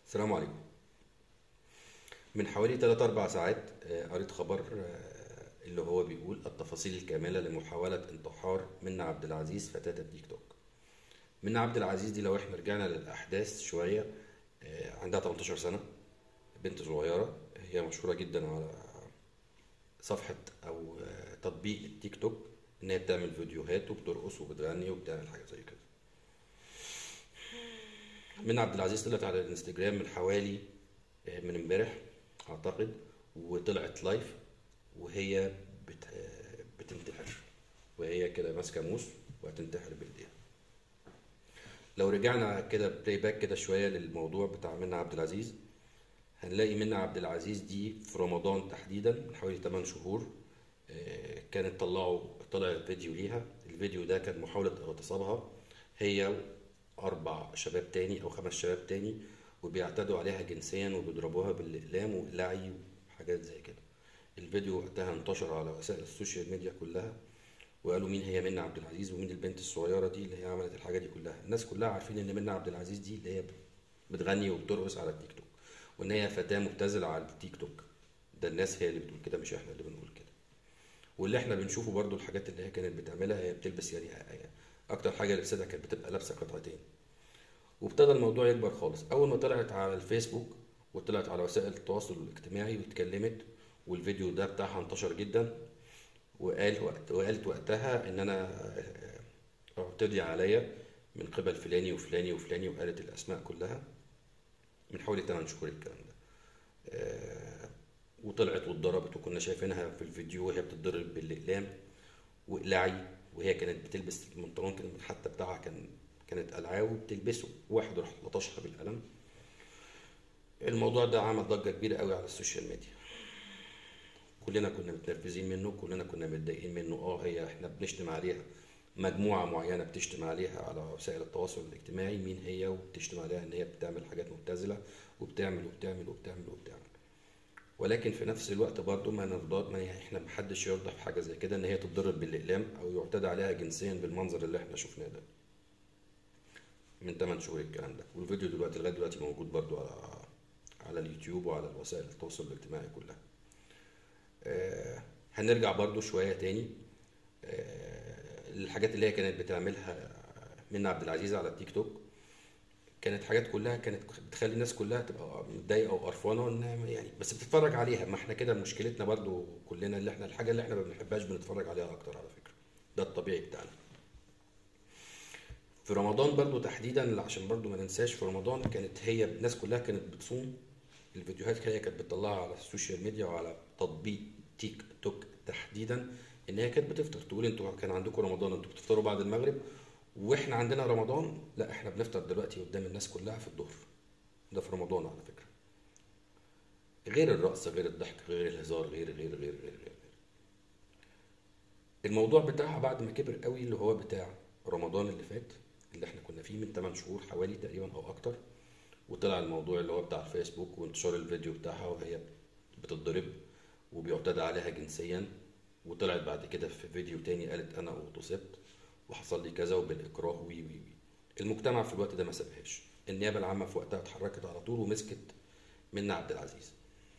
السلام عليكم من حوالي 3 4 ساعات آه، قريت خبر آه، اللي هو بيقول التفاصيل الكاملة لمحاولة انتحار منى عبد العزيز فتاة التيك توك منى عبد العزيز دي لو احنا رجعنا للأحداث شوية آه، عندها 18 سنة بنت صغيرة هي مشهورة جدا على صفحة أو آه، تطبيق التيك توك إن هي بتعمل فيديوهات وبترقص وبتغني وبتعمل حاجة زي كده منى عبد العزيز طلعت على الانستجرام من حوالي آه، من امبارح اعتقد وطلعت لايف وهي بت... آه، بتنتحر وهي كده ماسكه موس وهتنتحر بايديها لو رجعنا كده بلاي باك كده شويه للموضوع بتاع منى عبد العزيز هنلاقي منى عبد العزيز دي في رمضان تحديدا من حوالي 8 شهور آه، كانت طلعوا طلع فيديو ليها الفيديو ده كان محاولة اغتصابها هي أربع شباب تاني أو خمس شباب تاني وبيعتدوا عليها جنسيا وبيضربوها بالإقلام وإقلاعي وحاجات زي كده الفيديو وقتها انتشر على وسائل السوشيال ميديا كلها وقالوا مين هي منى عبد العزيز ومين البنت الصغيرة دي اللي هي عملت الحاجة دي كلها الناس كلها عارفين إن منى عبد العزيز دي اللي هي بتغني وبترقص على التيك توك وإن هي فتاة مبتذلة على التيك توك ده الناس هي اللي بتقول كده مش احنا اللي بنقول كده واللي احنا بنشوفه برضو الحاجات اللي هي كانت بتعملها هي بتلبس يعني يعني اكتر حاجه لبستها كانت بتبقى لابسه قطعتين وابتدى الموضوع يكبر خالص اول ما طلعت على الفيسبوك وطلعت على وسائل التواصل الاجتماعي واتكلمت والفيديو ده بتاعها انتشر جدا وقال وقت وقالت وقتها ان انا آه، اعتدي عليا من قبل فلاني وفلاني وفلاني وقالت الاسماء كلها من حوالي 8 شهور الكلام ده آه، وطلعت واتضربت وكنا شايفينها في الفيديو وهي بتتضرب بالاقلام واقلاعي وهي كانت بتلبس البنطلون كان حتى بتاعها كان كانت قلعاه وبتلبسه واحد راح لطشها بالقلم الموضوع ده عمل ضجة كبيرة قوي على السوشيال ميديا كلنا كنا متنرفزين منه كلنا كنا متضايقين منه اه هي احنا بنشتم عليها مجموعة معينة بتشتم عليها على وسائل التواصل الاجتماعي مين هي وبتشتم عليها ان هي بتعمل حاجات مبتذلة وبتعمل وبتعمل وبتعمل وبتعمل ولكن في نفس الوقت برضو ما نرضى ما احنا محدش يرضى في حاجة زي كده ان هي تتضرب بالاقلام او يعتدى عليها جنسيا بالمنظر اللي احنا شفناه ده من 8 شهور الكلام ده والفيديو دلوقتي لغايه دلوقتي موجود برضو على على اليوتيوب وعلى وسائل التواصل الاجتماعي كلها آه هنرجع برضو شويه تاني آه الحاجات اللي هي كانت بتعملها منى عبد العزيز على التيك توك كانت حاجات كلها كانت بتخلي الناس كلها تبقى متضايقه وقرفانه ان يعني بس بتتفرج عليها ما احنا كده مشكلتنا برضو كلنا اللي احنا الحاجه اللي احنا ما بنحبهاش بنتفرج عليها اكتر على فكره ده الطبيعي بتاعنا في رمضان برضو تحديدا عشان برضو ما ننساش في رمضان كانت هي الناس كلها كانت بتصوم الفيديوهات هي كانت بتطلعها على السوشيال ميديا وعلى تطبيق تيك توك تحديدا ان هي كانت بتفطر تقول انتوا كان عندكم رمضان انتوا بتفطروا بعد المغرب واحنا عندنا رمضان لا احنا بنفطر دلوقتي قدام الناس كلها في الظهر ده في رمضان على فكرة غير الرقص غير الضحك غير الهزار غير غير غير غير غير الموضوع بتاعها بعد ما كبر قوي اللي هو بتاع رمضان اللي فات اللي احنا كنا فيه من 8 شهور حوالي تقريبا او اكتر وطلع الموضوع اللي هو بتاع الفيسبوك وانتشار الفيديو بتاعها وهي بتتضرب وبيعتدى عليها جنسيا وطلعت بعد كده في فيديو تاني قالت انا اغتصبت وحصل لي كذا وبالاكراه وي وي وي المجتمع في الوقت ده ما سابهاش النيابه العامه في وقتها اتحركت على طول ومسكت منى عبد العزيز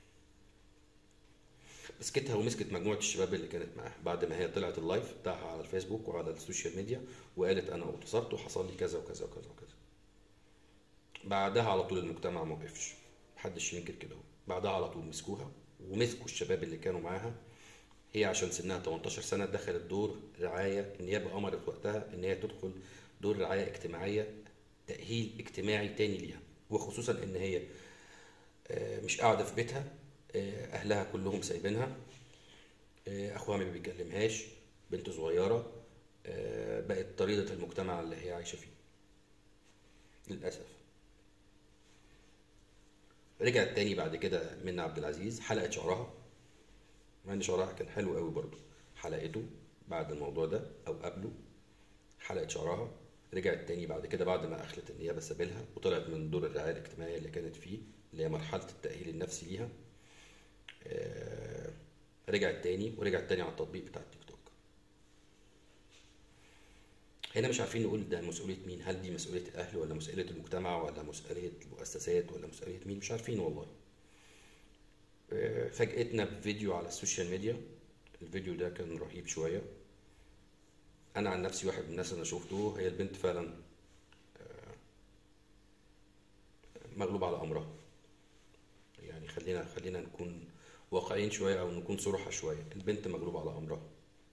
مسكتها ومسكت مجموعه الشباب اللي كانت معاها بعد ما هي طلعت اللايف بتاعها على الفيسبوك وعلى السوشيال ميديا وقالت انا اغتصبت وحصل لي كذا وكذا وكذا وكذا بعدها على طول المجتمع ما وقفش محدش ينكر كده اهو بعدها على طول مسكوها ومسكوا الشباب اللي كانوا معاها هي عشان سنها 18 سنة دخلت دور رعاية النيابة أمرت وقتها إن هي تدخل دور رعاية اجتماعية تأهيل اجتماعي تاني ليها وخصوصا إن هي آه، مش قاعدة في بيتها آه، أهلها كلهم سايبينها آه، أخوها ما بيكلمهاش بنت صغيرة آه، بقت طريدة المجتمع اللي هي عايشة فيه للأسف رجعت تاني بعد كده منى عبد العزيز حلقت شعرها مع ان شعرها كان حلو قوي برضو حلقته بعد الموضوع ده او قبله حلقت شعرها رجعت تاني بعد كده بعد ما اخلت النيابه سابلها وطلعت من دور الرعايه الاجتماعيه اللي كانت فيه اللي هي مرحله التاهيل النفسي ليها آه، رجعت تاني ورجعت تاني على التطبيق بتاع التيك توك هنا مش عارفين نقول ده مسؤولية مين هل دي مسؤولية الأهل ولا مسؤولية المجتمع ولا مسؤولية المؤسسات ولا مسؤولية مين مش عارفين والله آه، فاجئتنا بفيديو على السوشيال ميديا الفيديو ده كان رهيب شوية أنا عن نفسي واحد من الناس اللي شفته هي البنت فعلا آه، مغلوب على أمرها يعني خلينا خلينا نكون واقعيين شوية أو نكون صراحة شوية البنت مغلوبة على أمرها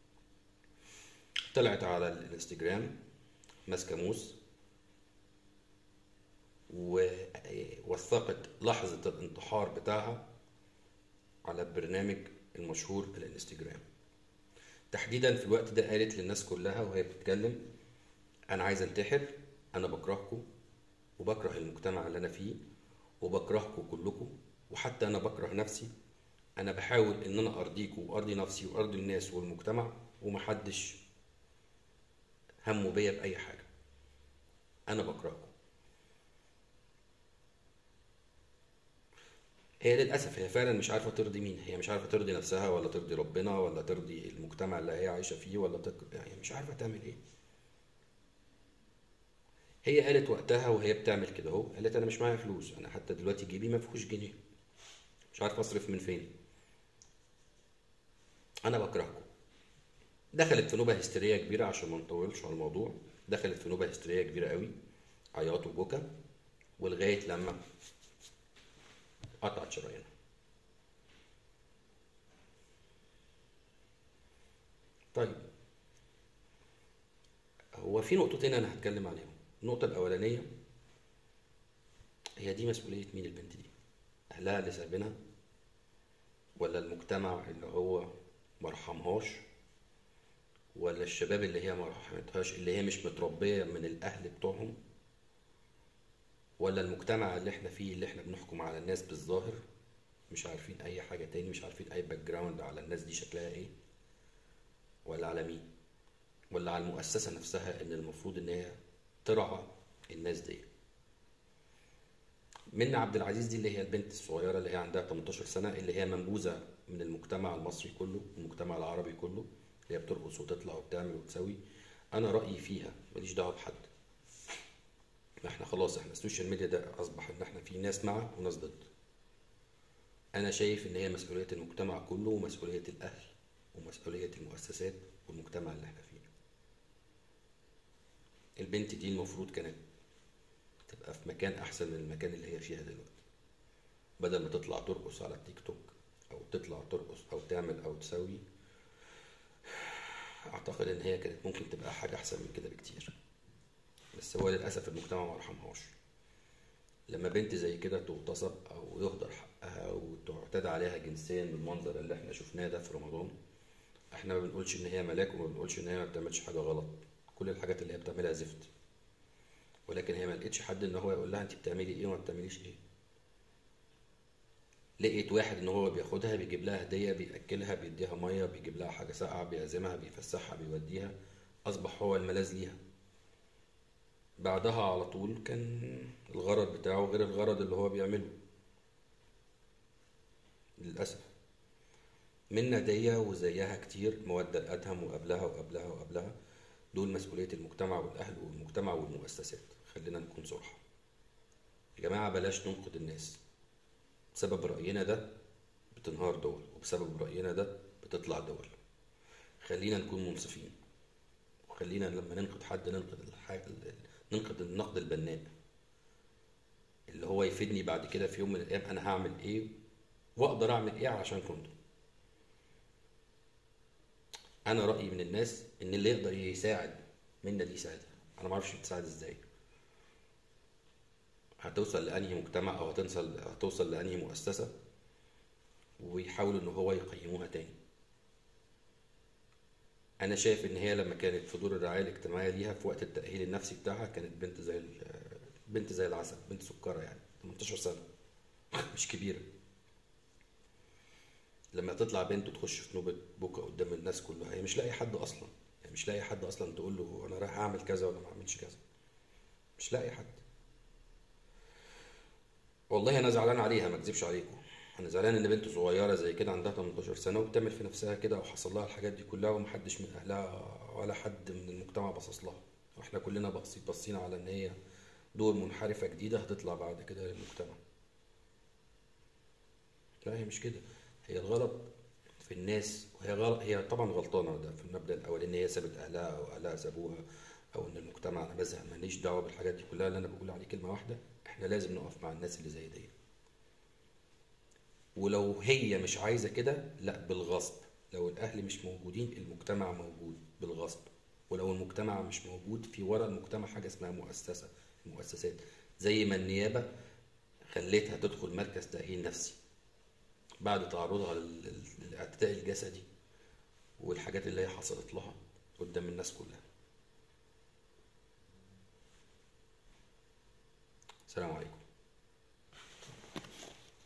طلعت على الانستجرام ماسكة موس ووثقت لحظة الانتحار بتاعها على البرنامج المشهور الانستجرام تحديدا في الوقت ده قالت للناس كلها وهي بتتكلم انا عايز انتحر انا بكرهكم وبكره المجتمع اللي انا فيه وبكرهكم كلكم وحتى انا بكره نفسي انا بحاول ان انا ارضيكم وارضي نفسي وارضي الناس والمجتمع ومحدش همه بيا باي حاجه انا بكرهكم هي للاسف هي فعلا مش عارفه ترضي مين هي مش عارفه ترضي نفسها ولا ترضي ربنا ولا ترضي المجتمع اللي هي عايشه فيه ولا تك... يعني مش عارفه تعمل ايه هي قالت وقتها وهي بتعمل كده اهو قالت انا مش معايا فلوس انا حتى دلوقتي جيبي ما فيهوش جنيه مش عارف اصرف من فين انا بكرهكم دخلت في نوبه هستيريه كبيره عشان ما نطولش على الموضوع دخلت في نوبه هستيريه كبيره قوي عياط وبكا ولغايه لما قطعت شرايينها طيب هو في نقطتين انا هتكلم عليهم النقطة الأولانية هي دي مسؤولية مين البنت دي؟ أهلها اللي سايبينها ولا المجتمع اللي هو مرحمهاش ولا الشباب اللي هي مرحمتهاش اللي هي مش متربية من الأهل بتوعهم ولا المجتمع اللي احنا فيه اللي احنا بنحكم على الناس بالظاهر مش عارفين اي حاجة تاني مش عارفين اي باك جراوند على الناس دي شكلها ايه ولا على مين ولا على المؤسسة نفسها ان المفروض ان هي ترعى الناس دي منى عبد العزيز دي اللي هي البنت الصغيرة اللي هي عندها 18 سنة اللي هي منبوذة من المجتمع المصري كله المجتمع العربي كله اللي هي بترقص وتطلع وبتعمل وتسوي انا رأيي فيها ماليش دعوة بحد احنا خلاص احنا السوشيال ميديا ده اصبح ان احنا في ناس مع وناس ضد انا شايف ان هي مسؤولية المجتمع كله ومسؤولية الاهل ومسؤولية المؤسسات والمجتمع اللي احنا فيه البنت دي المفروض كانت تبقى في مكان احسن من المكان اللي هي فيها دلوقتي بدل ما تطلع ترقص على التيك توك او تطلع ترقص او تعمل او تسوي اعتقد ان هي كانت ممكن تبقى حاجة احسن من كده بكتير بس هو للاسف المجتمع ما رحمهاش لما بنت زي كده تغتصب او يهدر حقها او تعتدى عليها جنسيا بالمنظر اللي احنا شفناه ده في رمضان احنا ما بنقولش ان هي ملاك وما بنقولش ان هي ما بتعملش حاجه غلط كل الحاجات اللي هي بتعملها زفت ولكن هي ما لقيتش حد ان هو يقول لها انت بتعملي ايه وما بتعمليش ايه لقيت واحد ان هو بياخدها بيجيب لها هديه بياكلها بيديها ميه بيجيب لها حاجه ساقعه بيعزمها بيفسحها بيوديها اصبح هو الملاذ ليها بعدها على طول كان الغرض بتاعه غير الغرض اللي هو بيعمله للأسف منا دي وزيها كتير مودة الأدهم وقبلها وقبلها وقبلها دول مسؤولية المجتمع والأهل والمجتمع والمؤسسات خلينا نكون صراحة يا جماعة بلاش ننقد الناس بسبب رأينا ده بتنهار دول وبسبب رأينا ده بتطلع دول خلينا نكون منصفين وخلينا لما ننقد حد ننقد الحاجة ننقد النقد البناء اللي هو يفيدني بعد كده في يوم من الايام انا هعمل ايه واقدر اعمل ايه علشان كنتم انا رايي من الناس ان اللي يقدر يساعد منا دي يساعدها انا ما اعرفش بتساعد ازاي هتوصل لانهي مجتمع او هتوصل هتوصل لانهي مؤسسه ويحاولوا ان هو يقيموها تاني انا شايف ان هي لما كانت في دور الرعايه الاجتماعيه ليها في وقت التاهيل النفسي بتاعها كانت بنت زي بنت زي العسل بنت سكره يعني 18 سنه مش كبيره لما تطلع بنت وتخش في نوبه بكا قدام الناس كلها هي مش لاقي حد اصلا يعني مش لاقي حد اصلا تقول له انا رايح اعمل كذا ولا ما اعملش كذا مش لاقي حد والله انا زعلان عليها ما اكذبش عليكم انا زعلان ان بنت صغيره زي كده عندها 18 سنه وبتعمل في نفسها كده وحصل لها الحاجات دي كلها ومحدش من اهلها ولا حد من المجتمع باصص لها واحنا كلنا باصين باصين على ان هي دور منحرفة جديدة هتطلع بعد كده للمجتمع لا هي مش كده هي الغلط في الناس وهي غلط هي طبعا غلطانة ده في المبدأ الأول إن هي سابت أهلها أو أهلها سابوها أو إن المجتمع أنا بزهق ماليش دعوة بالحاجات دي كلها اللي أنا بقول عليه كلمة واحدة إحنا لازم نقف مع الناس اللي زي دي ولو هي مش عايزة كده لا بالغصب لو الأهل مش موجودين المجتمع موجود بالغصب ولو المجتمع مش موجود في ورا المجتمع حاجة اسمها مؤسسة المؤسسات زي ما النيابة خليتها تدخل مركز تأهيل نفسي بعد تعرضها لل- للاعتداء الجسدي والحاجات اللي هي حصلت لها قدام الناس كلها السلام عليكم